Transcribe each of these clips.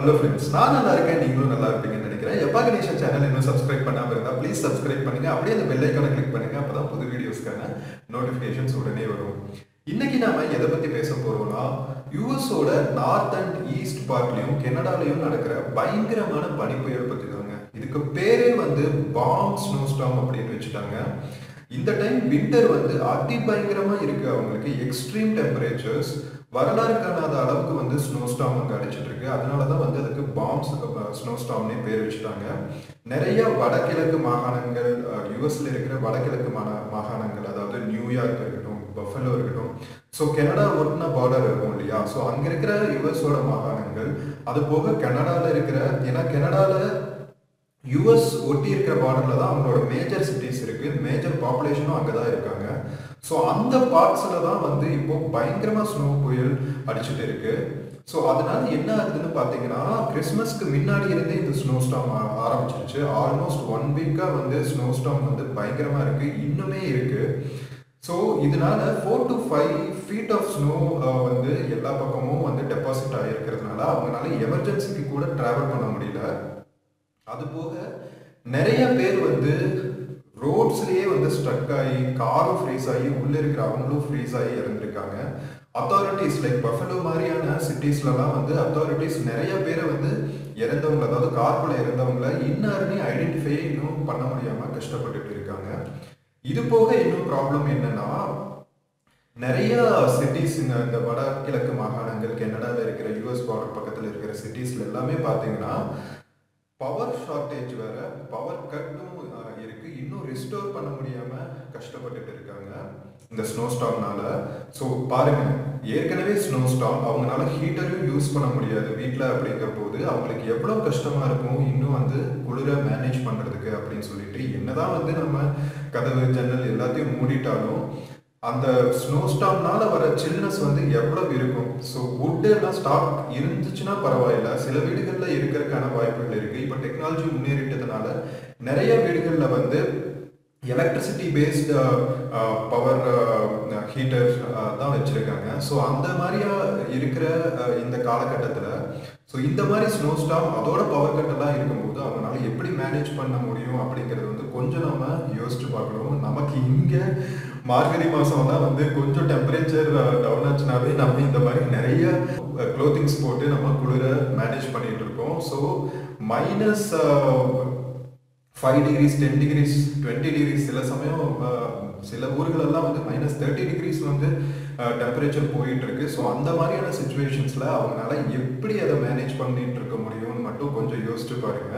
hello friends நான் நல்லா இருக்கேன் நீங்களும் நல்லா இருப்பீங்கன்னு நினைக்கிறேன் எப்பா கணேசன் சேனல் இன்னும் சப்ஸ்கிரைப் பண்ணாம இருந்தா ப்ளீஸ் சப்ஸ்கிரைப் பண்ணுங்க அப்படியே அந்த பெல் ஐக்கானை கிளிக் பண்ணுங்க அப்பதான் புது வீடியோஸ்க்கான நோட்டிஃபிகேஷன்ஸ் உடனே வரும் இன்னைக்கு நாம எதை பத்தி பேச போறோம்னா யூஎஸோட நார்த் அண்ட் ஈஸ்ட் பார்ட்லயும் கனடாலையும் நடக்கிற பயங்கரமான பனிப்புயல் பத்தி தாங்க இதுக்கு பேரே வந்து பாம் ஸ்னோ ஸ்டாம் அப்படின்னு வச்சுட்டாங்க இந்த டைம் வின்டர் வந்து அதி பயங்கரமா இருக்கு அவங்களுக்கு எக்ஸ்ட்ரீம் டெம்பரேச்சர்ஸ் வரலாறு காணாத அளவுக்கு வந்து ஸ்னோ ஸ்டாம் அங்கே அடிச்சிட்டு இருக்கு அதனால தான் வந்து அதுக்கு பாம்ஸ் ஸ்னோ ஸ்டாம்னே பேர் வச்சுட்டாங்க நிறைய வடகிழக்கு மாகாணங்கள் யூஎஸ்ல இருக்கிற வடகிழக்கு மா மாகாணங்கள் அதாவது நியூயார்க் இருக்கட்டும் பஃபலோ இருக்கட்டும் ஸோ கனடா ஒட்டின பார்டர் இருக்கும் இல்லையா ஸோ அங்கே இருக்கிற யூஎஸோட மாகாணங்கள் அது போக கனடாவில் இருக்கிற ஏன்னா கனடாவில் யூஎஸ் ஒட்டி இருக்கிற பார்டர்ல தான் அவங்களோட மேஜர் சிட்டிஸ் இருக்கு மேஜர் பாப்புலேஷனும் அங்கே தான் இருக்காங்க ஸோ அந்த பார்ட்ஸில் தான் வந்து இப்போ பயங்கரமா ஸ்னோ புயல் அடிச்சுட்டு இருக்கு ஸோ அதனால என்ன ஆகுதுன்னு பார்த்தீங்கன்னா கிறிஸ்மஸ்க்கு முன்னாடி இருந்தே இந்த ஸ்னோ ஸ்டாம் ஆரம்பிச்சிருச்சு ஆல்மோஸ்ட் ஒன் வீக்காக வந்து ஸ்னோ ஸ்டாம் வந்து பயங்கரமா இருக்கு இன்னுமே இருக்கு ஸோ இதனால four to five feet of snow வந்து எல்லா பக்கமும் வந்து டெபாசிட் ஆகிருக்கிறதுனால அவங்களால எமர்ஜென்சிக்கு கூட ட்ராவல் பண்ண முடியல அது போக நிறைய பேர் வந்து ரோட்ஸ்லயே வந்து ஸ்ட்ரக் ஆகி காரும் ஃப்ரீஸ் ஆகி உள்ள இருக்கிற அவங்களும் ஃப்ரீஸ் ஆகி இறந்துருக்காங்க அத்தாரிட்டிஸ் லைக் பஃபலோ மாதிரியான சிட்டிஸ்லலாம் வந்து அத்தாரிட்டிஸ் நிறைய பேரை வந்து இறந்தவங்க அதாவது கார்குள்ள இறந்தவங்கள இன்னும் ஐடென்டிஃபை இன்னும் பண்ண முடியாம கஷ்டப்பட்டுட்டு இருக்காங்க இது போக இன்னும் ப்ராப்ளம் என்னன்னா நிறைய சிட்டிஸ் இந்த வடகிழக்கு மாகாணங்கள் கனடாவில் இருக்கிற யூஎஸ் பார்டர் பக்கத்தில் இருக்கிற சிட்டிஸ்ல எல்லாமே பார்த்தீங்கன்னா பவர் ஷார்டேஜ் வேற பவர் கட்டும் இருக்கு இன்னும் ரிஸ்டோர் பண்ண முடியாம கஷ்டப்பட்டுட்டு இருக்காங்க இந்த ஸ்னோ ஸ்டாம்னால ஸோ பாருங்க ஏற்கனவே ஸ்னோ ஸ்டாம் அவங்களால ஹீட்டரும் யூஸ் பண்ண முடியாது வீட்டில் அப்படிங்கிற போது அவங்களுக்கு எவ்வளோ கஷ்டமா இருக்கும் இன்னும் வந்து குளிர மேனேஜ் பண்றதுக்கு அப்படின்னு சொல்லிட்டு என்னதான் வந்து நம்ம கதவு ஜன்னல் எல்லாத்தையும் மூடிட்டாலும் அந்த ஸ்னோ ஸ்டாம்னால வர சில்னஸ் வந்து எவ்வளவு இருக்கும் ஸோ வுட்டு எல்லாம் ஸ்டாக் இருந்துச்சுன்னா பரவாயில்ல சில வீடுகளில் இருக்கிறதுக்கான வாய்ப்புகள் இருக்கு இப்போ டெக்னாலஜி முன்னேறிட்டதுனால நிறைய வீடுகளில் வந்து எலக்ட்ரிசிட்டி பேஸ்டு பவர் ஹீட்டர் தான் வச்சுருக்காங்க ஸோ அந்த மாதிரியா இருக்கிற இந்த காலகட்டத்தில் ஸோ இந்த மாதிரி ஸ்னோ ஸ்டாம் அதோட பவர் கட்டெல்லாம் இருக்கும்போது அவங்களால எப்படி மேனேஜ் பண்ண முடியும் அப்படிங்கிறது வந்து கொஞ்சம் நம்ம யோசிச்சு பார்க்கணும் நமக்கு இங்கே மார்கழி மாதம் தான் வந்து கொஞ்சம் டெம்பரேச்சர் டவுன் ஆச்சுனாவே நம்ம இந்த மாதிரி நிறைய க்ளோத்திங்ஸ் போட்டு நம்ம குளிர மேனேஜ் பண்ணிட்டு இருக்கோம் so minus five degrees ten degrees twenty degrees சில சமயம் சில ஊர்களெல்லாம் வந்து மைனஸ் தேர்ட்டி டிகிரிஸ் வந்து டெம்பரேச்சர் போயிட்டு இருக்கு ஸோ அந்த மாதிரியான சுச்சுவேஷன்ஸில் அவங்களால எப்படி அதை மேனேஜ் பண்ணிட்டு இருக்க முடியும்னு மட்டும் கொஞ்சம் யோசிச்சு பாருங்க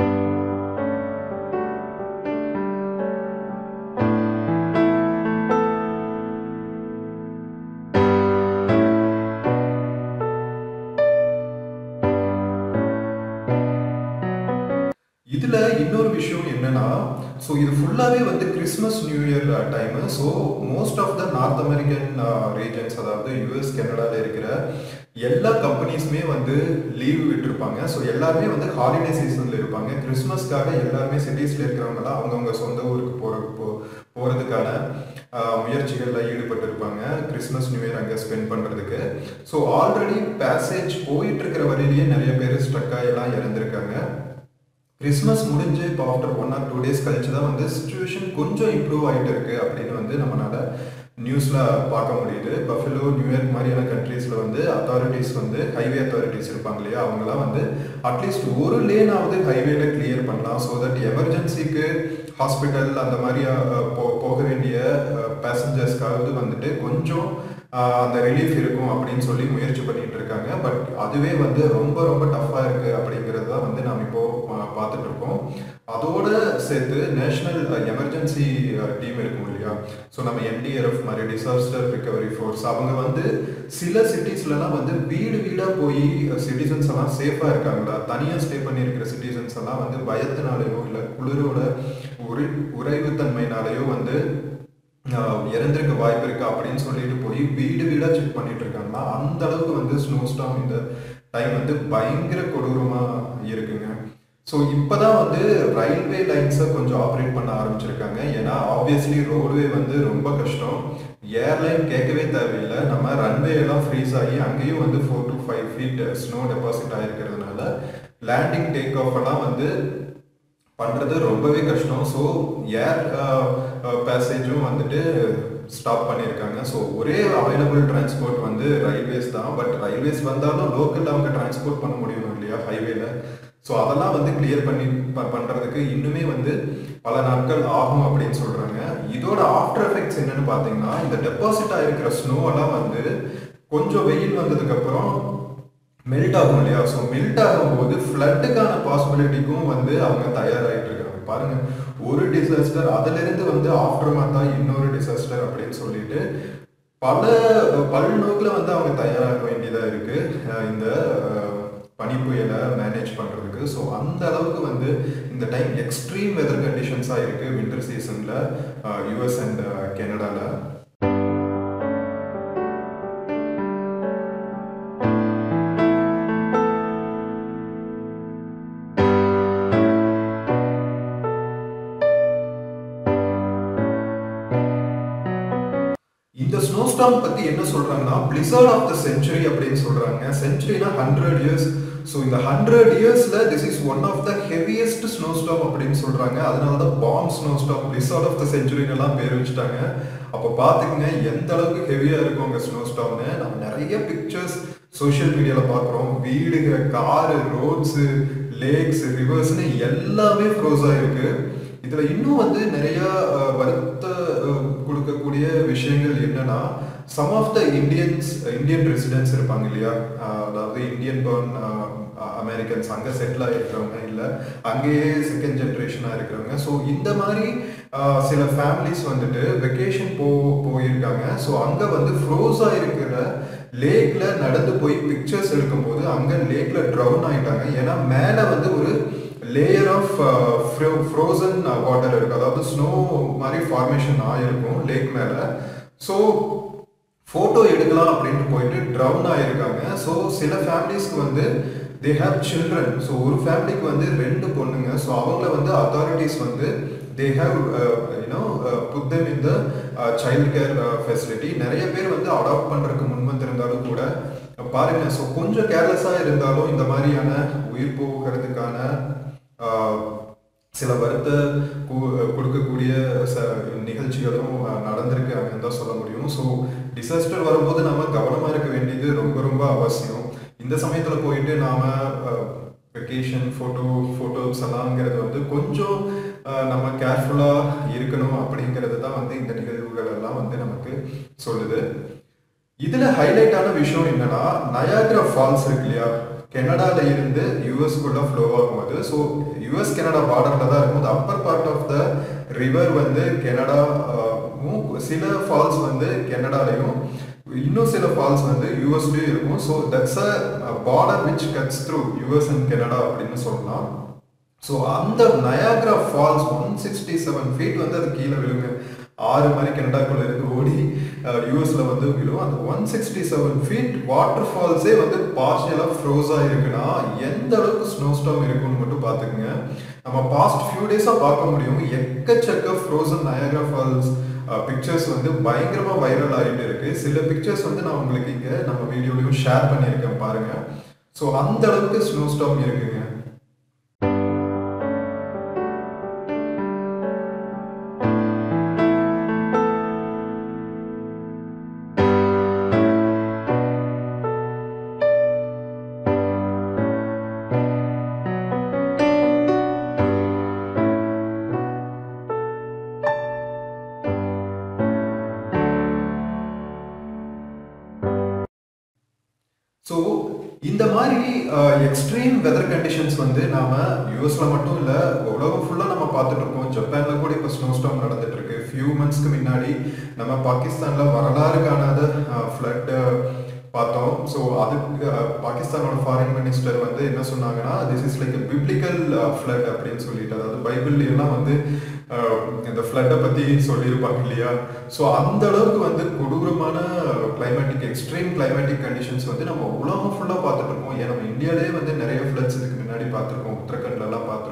இதுல இன்னொரு விஷயம் என்னன்னா ஸோ இது ஃபுல்லாவே வந்து Christmas new year time so most of the North American regions அதாவது யூஎஸ் கனடாவில் இருக்கிற எல்லா கம்பெனிஸுமே வந்து லீவ் விட்டுருப்பாங்க ஸோ எல்லாருமே வந்து ஹாலிடே சீசன்ல இருப்பாங்க கிறிஸ்மஸ்க்காக எல்லாருமே சிட்டிஸ்ல இருக்கிறவங்களாம் அவங்கவுங்க சொந்த ஊருக்கு போற போ போறதுக்கான முயற்சிகளில் ஈடுபட்டு இருப்பாங்க கிறிஸ்மஸ் நியூ இயர் அங்கே ஸ்பெண்ட் பண்ணுறதுக்கு ஸோ ஆல்ரெடி பேசேஜ் போயிட்டு இருக்கிற வரையிலேயே நிறைய பேர் ஸ்ட்ரக் எல்லாம் இறந்துருக்காங்க கிறிஸ்மஸ் முடிஞ்சு இப்போ after one or two days கழிச்சு தான் வந்து சுச்சுவேஷன் கொஞ்சம் இம்ப்ரூவ் ஆகிட்டு இருக்கு அப்படின்னு வந்து நம்மளால நியூஸில் பார்க்க முடியுது பஃபிலோ நியூயார்க் மாதிரியான கண்ட்ரீஸில் வந்து அத்தாரிட்டிஸ் வந்து ஹைவே அத்தாரிட்டிஸ் இருப்பாங்க இல்லையா அவங்களாம் வந்து அட்லீஸ்ட் ஒரு லேனாவது ஹைவேல கிளியர் பண்ணலாம் ஸோ தட் எமர்ஜென்சிக்கு ஹாஸ்பிட்டல் அந்த மாதிரி போக வேண்டிய பேசஞ்சர்ஸ்க்காவது வந்துட்டு கொஞ்சம் அந்த ரிலீஃப் இருக்கும் அப்படின்னு சொல்லி முயற்சி பண்ணிட்டு இருக்காங்க பட் அதுவே வந்து ரொம்ப ரொம்ப டஃப்பாக இருக்கு அப்படிங்கிறது தான் வந்து நாம் இப்போ பார்த்துட்டு இருக்கோம் அதோட சேர்த்து நேஷனல் எமர்ஜென்சி டீம் இருக்கும் இல்லையா ஸோ நம்ம என்டிஆர்எஃப் மாதிரி டிசாஸ்டர் ரிகவரி ஃபோர்ஸ் அவங்க வந்து சில சிட்டிஸ்லலாம் வந்து வீடு வீடாக போய் சிட்டிசன்ஸ் எல்லாம் சேஃபாக இருக்காங்களா தனியாக ஸ்டே பண்ணியிருக்கிற சிட்டிசன்ஸ் எல்லாம் வந்து பயத்தினாலேயோ இல்லை குளிரோட உரை உறைவுத்தன்மைனாலேயோ வந்து இறந்திருக்க வாய்ப்பு இருக்கு அப்படின்னு சொல்லிட்டு போய் வீடு வீடா செக் பண்ணிட்டு இருக்காங்கன்னா அந்த அளவுக்கு வந்து ஸ்னோ ஸ்டாம் இந்த டைம் வந்து பயங்கர கொடூரமா இருக்குங்க ஸோ இப்போதான் வந்து ரயில்வே லைன்ஸை கொஞ்சம் ஆப்ரேட் பண்ண ஆரம்பிச்சிருக்காங்க ஏன்னா ஆப்வியஸ்லி ரோடுவே வந்து ரொம்ப கஷ்டம் ஏர்லைன் கேட்கவே தேவையில்லை நம்ம ரன்வே எல்லாம் ஃப்ரீஸ் ஆகி அங்கேயும் வந்து four to five feet snow deposit ஆகிருக்கிறதுனால லேண்டிங் டேக் ஆஃப் எல்லாம் வந்து பண்ணுறது ரொம்பவே கஷ்டம் ஸோ ஏர் பேசேஜும் வந்துட்டு ஸ்டாப் பண்ணியிருக்காங்க ஸோ ஒரே அவைலபிள் டிரான்ஸ்போர்ட் வந்து ரயில்வேஸ் தான் பட் ரயில்வேஸ் வந்தாலும் லோக்கலில் அவங்க டிரான்ஸ்போர்ட் பண்ண முடியும் இல்லையா ஹைவேல ஸோ அதெல்லாம் வந்து கிளியர் பண்ணி ப- பண்றதுக்கு இன்னுமே வந்து பல நாட்கள் ஆகும் அப்படின்னு சொல்றாங்க இதோட ஆஃப்டர் எஃபெக்ட்ஸ் என்னன்னு பார்த்தீங்கன்னா இந்த டெபாசிட் ஆயிருக்கிற ஸ்னோ எல்லாம் வந்து கொஞ்சம் வெயில் வந்ததுக்கு அப்புறம் மெல்ட் ஆகும் இல்லையா ஸோ மெல்ட் ஆகும்போது ஃப்ளட்டுக்கான பாசிபிலிட்டிக்கும் வந்து அவங்க தயாராகிட்டு இருக்காங்க பாருங்க ஒரு டிசாஸ்டர் அதுல இருந்து வந்து ஆஃப்டர் மாத்தா இன்னொரு டிசாஸ்டர் அப்படின்னு சொல்லிட்டு பல பல்நோக்கில் வந்து அவங்க தயாராக வேண்டியதா இருக்கு அஹ் இந்த அஹ், பனிப்புயலை மேனேஜ் பண்றதுக்கு ஸோ அந்த அளவுக்கு வந்து இந்த டைம் எக்ஸ்ட்ரீம் வெதர் கண்டிஷன்ஸாக இருக்கு வின்டர் சீசன்ல யூஎஸ் அண்ட் கனடால இந்த ஸ்னோ ஸ்டாம் பத்தி என்ன சொல்றாங்கன்னா பிளிசர்ட் ஆஃப் த செஞ்சுரி அப்படின்னு சொல்றாங்க செஞ்சுரினா ஹண்ட்ரட் இயர்ஸ் ஸோ இந்த ஹண்ட்ரட் இயர்ஸ்ல this is one of the heaviest snow storm அப்படின்னு சொல்றாங்க அதனால தான் bomb snow storm blizzard of the செஞ்சுரின்னு எல்லாம் பேர் வச்சுட்டாங்க அப்போ பார்த்துக்குங்க எந்த அளவுக்கு ஹெவியா இருக்கும் அங்கே ஸ்னோ ஸ்டாம்னு நம்ம நிறைய பிக்சர்ஸ் சோஷியல் மீடியால பார்க்குறோம் வீடுங்க காரு ரோட்ஸு லேக்ஸ் ரிவர்ஸ்னு எல்லாமே ஃப்ரோஸ் ஆயிருக்கு இதுல இன்னும் வந்து நிறைய அஹ், வருத்த அஹ், கொடுக்கக்கூடிய விஷயங்கள் என்னன்னா some of the Indians Indian residents இருப்பாங்க இல்லையா அஹ், அதாவது இந்தியன் பர்ன் அமெரிக்கன்ஸ் அங்கே செட்டில் ஆகிருக்கிறவங்க இல்லை அங்கேயே செகண்ட் ஜென்ரேஷனாக இருக்கிறவங்க ஸோ இந்த மாதிரி அஹ், சில ஃபேமிலிஸ் வந்துட்டு வெக்கேஷன் போ போயிருக்காங்க ஸோ அங்கே வந்து ஃப்ரோஸாக இருக்கிற லேக்ல நடந்து போய் பிக்சர்ஸ் எடுக்கும்போது அங்கே லேக்ல ட்ரவுன் ஆயிட்டாங்க ஏன்னா மேலே வந்து ஒரு லேயர் ஆஃப் ஃப்ரோசன் வாட்டர் இருக்கு அதாவது ஸ்னோ மாதிரி ஃபார்மேஷன் ஆயிருக்கும் லேக் மேல ஸோ ஃபோட்டோ எடுக்கலாம் அப்படின்ட்டு போயிட்டு ட்ரவுன் ஆயிருக்காங்க ஸோ சில ஃபேமிலிஸ்க்கு வந்து தே ஹேவ் சில்ட்ரன் ஸோ ஒரு ஃபேமிலிக்கு வந்து ரெண்டு பொண்ணுங்க ஸோ அவங்கள வந்து அத்தாரிட்டிஸ் வந்து they have you know put them in the child care facility நிறைய பேர் வந்து அடாப்ட் பண்ணுறதுக்கு முன் வந்திருந்தாலும் கூட பாருங்க ஸோ கொஞ்சம் கேர்லெஸ்ஸாக இருந்தாலும் இந்த மாதிரியான உயிர் போகிறதுக்கான ஆஹ், சில வருத்த கு- கொடுக்கக்கூடிய ச நிகழ்ச்சிகளும் ஆஹ், நடந்திருக்கு அப்படின்னு தான் சொல்ல முடியும் ஸோ டிசாஸ்டர் வரும்போது நம்ம கவனமாக இருக்க வேண்டியது ரொம்ப ரொம்ப அவசியம் இந்த சமயத்தில் போயிட்டு நாம வெக்கேஷன் ஃபோட்டோ ஃபோட்டோஸ் எல்லாம்ங்கிறது வந்து கொஞ்சம் ஆஹ், நம்ம கேர்ஃபுல்லாக இருக்கணும் அப்படிங்கிறது தான் வந்து இந்த நிகழ்வுகள் எல்லாம் வந்து நமக்கு சொல்லுது இதுல ஹைலைட்டான விஷயம் என்னன்னா நயாக்ரா ஃபால்ஸ் இருக்கு இல்லையா கனடால இருந்து யூஎஸ்குள்ள ஃப்ளோ ஆகும்போது ஸோ யூஎஸ் கனடா பார்டர்ல தான் இருக்கும் upper part of the river வந்து கனடா சில ஃபால்ஸ் வந்து கனடாலையும் இன்னும் சில ஃபால்ஸ் வந்து யூஎஸ்லயும் இருக்கும் so that's a border which cuts through US and Canada அப்படின்னு சொல்லலாம் ஸோ அந்த Niagara falls one sixty seven feet வந்து அது கீழே விழுங்க ஆறு மாதிரி கனடாக்குள்ள இருந்து ஓடி யூஎஸ்ல வந்து விழும் அந்த one sixty seven feet water ஃபால்ஸே வந்து பார்ஷியலாக ஃப்ரோஸாக இருக்குன்னா எந்த அளவுக்கு ஸ்னோ ஸ்டாம் இருக்குன்னு மட்டும் பார்த்துக்குங்க நம்ம பாஸ்ட் ஃபியூ டேஸாக பார்க்க முடியும் எக்கச்சக்க ஃப்ரோசன் நயாக்ரா ஃபால்ஸ் பிக்சர்ஸ் வந்து பயங்கரமா வைரல் ஆகிட்டு இருக்கு சில பிக்சர்ஸ் வந்து நான் உங்களுக்கு இங்க நம்ம வீடியோலையும் ஷேர் பண்ணியிருக்கேன் பாருங்க ஸோ அந்த அளவுக்கு ஸ்னோ ஸ்டாம் இருக்குங்க ஸோ இந்த மாதிரி எக்ஸ்ட்ரீம் வெதர் கண்டிஷன்ஸ் வந்து நாம யூஎஸ்ல மட்டும் இல்ல உலகம் ஃபுல்லா நம்ம பார்த்துட்டு இருக்கோம் ஜப்பான்ல கூட இப்போ ஸ்னோ ஸ்டாம் நடந்துட்டு இருக்கு ஃபியூ மந்த்ஸ்க்கு முன்னாடி நம்ம பாகிஸ்தான்ல வரலாறு காணாத ஃப்ளட் பார்த்தோம் ஸோ அதுக்கு அஹ், பாகிஸ்தானோட ஃபாரின் மினிஸ்டர் வந்து என்ன சொன்னாங்கன்னா this is like biblical flood அப்படின்னு சொல்லிட்டு அதாவது பைபிள்ல எல்லாம் வந்து அஹ், இந்த ஃப்ளட்டை பத்தி சொல்லியிருப்பாங்க இல்லையா ஸோ அந்த அளவுக்கு வந்து கொடூரமான கிளைமேட்டிக் எக்ஸ்ட்ரீம் கிளைமேட்டிக் கண்டிஷன்ஸ் வந்து நம்ம உலகம் ஃபுல்லாக பார்த்துட்டு இருக்கோம் ஏன் நம்ம இந்தியாவிலே வந்து நிறைய ஃப்ளட்ஸ் இதுக்கு முன்னாடி பார்த்துருக்கோம் உத்தரகண்ட்ல எல்லாம் பார்த்துருக்கோம்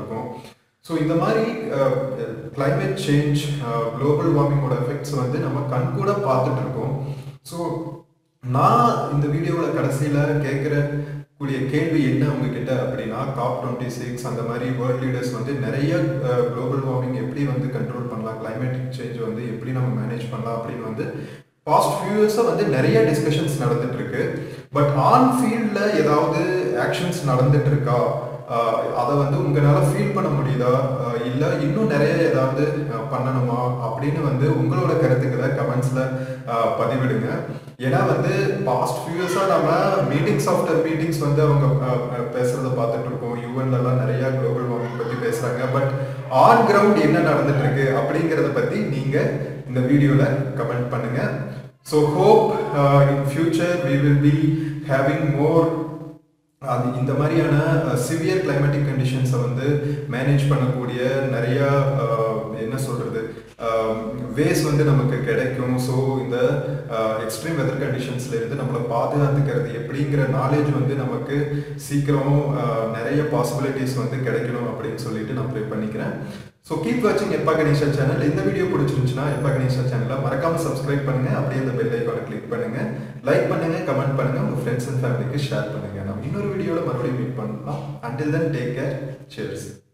ஸோ இந்த மாதிரி கிளைமேட் சேஞ்ச் குளோபல் வார்மிங்கோட எஃபெக்ட்ஸ் வந்து நம்ம கண் கூட பார்த்துட்டு இருக்கோம் ஸோ நான் இந்த வீடியோவில் கடைசியில் கேட்குற கூடிய கேள்வி என்ன உங்ககிட்ட அப்படின்னா காப் டுவெண்ட்டி சிக்ஸ் அந்த மாதிரி வேர்ல்ட் லீடர்ஸ் வந்து நிறைய குளோபல் வார்மிங் எப்படி வந்து கண்ட்ரோல் பண்ணலாம் கிளைமேட்டிக் சேஞ்ச் வந்து எப்படி நம்ம மேனேஜ் பண்ணலாம் அப்படின்னு வந்து பாஸ்ட் ஃபியூ இயர்ஸாக வந்து நிறைய டிஸ்கஷன்ஸ் நடந்துட்டு இருக்கு பட் ஆன் ஃபீல்டில் ஏதாவது ஆக்ஷன்ஸ் நடந்துட்டு இருக்கா அதை வந்து உங்களால் ஃபீல் பண்ண முடியுதா இல்லை இன்னும் நிறைய ஏதாவது பண்ணணுமா அப்படின்னு வந்து உங்களோட கருத்துக்களை கமெண்ட்ஸில் பதிவிடுங்க ஏன்னா வந்து பாஸ்ட் ஃபியூ இயர்ஸாக நம்ம மீட்டிங்ஸ் ஆஃப்டர் மீட்டிங்ஸ் வந்து அவங்க பேசுறத பார்த்துட்டு இருக்கோம் யூஎன்லலாம் நிறைய குளோபல் வார்மிங் பற்றி பேசுகிறாங்க பட் ஆன் கிரவுண்ட் என்ன நடந்துட்டு இருக்கு அப்படிங்கிறத பற்றி நீங்கள் இந்த வீடியோவில் கமெண்ட் பண்ணுங்க so hope in future we will be having more அது இந்த மாதிரியான சிவியர் கிளைமேட்டிக் கண்டிஷன்ஸை வந்து மேனேஜ் பண்ணக்கூடிய நிறைய என்ன சொல்றது வேஸ் வந்து நமக்கு கிடைக்கும் ஸோ இந்த எக்ஸ்ட்ரீம் வெதர் கண்டிஷன்ஸ்ல இருந்து நம்மளை பாதுகாத்துக்கிறது எப்படிங்கிற நாலேஜ் வந்து நமக்கு சீக்கிரம் நிறைய பாசிபிலிட்டிஸ் வந்து கிடைக்கணும் அப்படின்னு சொல்லிட்டு நான் ப்ரே பண்ணிக்கிறேன் ஸோ கீப் வாட்சிங் எப்பா கணேஷா சேனல் இந்த வீடியோ பிடிச்சிருந்துச்சுன்னா எப்பா கணேஷா சேனலை மறக்காம சப்ஸ்கிரைப் பண்ணுங்க அப்படியே அந்த பெல் ஐக்கானை கிளிக் பண்ணுங்க லைக் பண்ணுங்க கமெண்ட் பண்ணுங்க உங்க ஃப்ரெண்ட்ஸ் அண்ட் ஃபேமிலிக்கு ஷேர் பண்ணுங்க நம்ம இன்னொரு வீடியோவில் மறுபடியும் மீட் பண்ணலாம் until then take care chairs